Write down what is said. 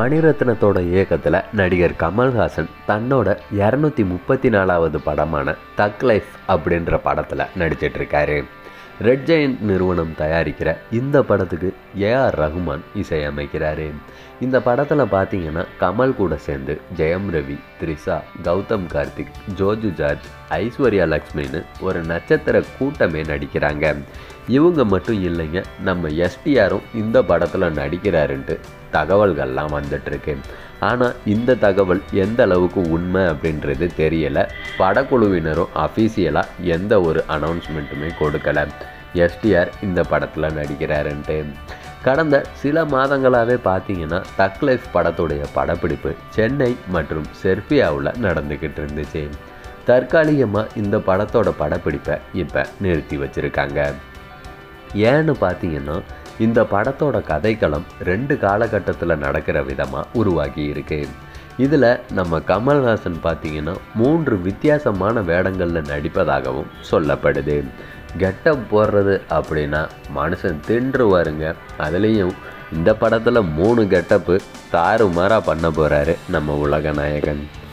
மணிரத்னத்தோட இயக்கத்தில் நடிகர் கமல்ஹாசன் தன்னோட இரநூத்தி முப்பத்தி நாலாவது படமான தக் லைஃப் அப்படின்ற படத்தில் நடிச்சிட்ருக்காரு ரெட் ஜெயண்ட் நிறுவனம் தயாரிக்கிற இந்த படத்துக்கு ஏஆர் ரகுமான் இசையமைக்கிறாரு இந்த படத்தில் பார்த்தீங்கன்னா கமல் கூட சேர்ந்து ஜெயம் ரவி த்ரிஷா கௌதம் கார்த்திக் ஜோஜு ஜார்ஜ் ஐஸ்வர்யா லக்ஷ்மின்னு ஒரு நட்சத்திர கூட்டமே நடிக்கிறாங்க இவங்க மட்டும் இல்லைங்க நம்ம எஸ்டிஆரும் இந்த படத்தில் நடிக்கிறாருன்ட்டு தகவல்கள்லாம் வந்துட்டுருக்கு ஆனால் இந்த தகவல் எந்த அளவுக்கு உண்மை அப்படின்றது தெரியலை படக்குழுவினரும் அஃபீஷியலாக எந்த ஒரு அனௌன்ஸ்மெண்ட்டுமே கொடுக்கலை எஸ்டிஆர் இந்த படத்தில் நடிக்கிறாருன்ட்டு கடந்த சில மாதங்களாகவே பார்த்தீங்கன்னா தக் லைஃப் படத்துடைய படப்பிடிப்பு சென்னை மற்றும் செர்பியாவில் நடந்துக்கிட்டு இருந்துச்சு தற்காலிகமாக இந்த படத்தோட படப்பிடிப்பை இப்போ நிறுத்தி வச்சுருக்காங்க ஏன்னு பார்த்தீங்கன்னா இந்த படத்தோட கதைக்களம் ரெண்டு காலகட்டத்தில் நடக்கிற விதமாக உருவாகி இருக்கு இதில் நம்ம கமல்ஹாசன் பார்த்தீங்கன்னா மூன்று வித்தியாசமான வேடங்களில் நடிப்பதாகவும் சொல்லப்படுது கெட்டப் போடுறது அப்படின்னா மனுஷன் தின்றுவாருங்க அதுலேயும் இந்த படத்தில் மூணு கெட்டப்பு தாறுமாறாக பண்ண போகிறாரு நம்ம உலக நாயகன்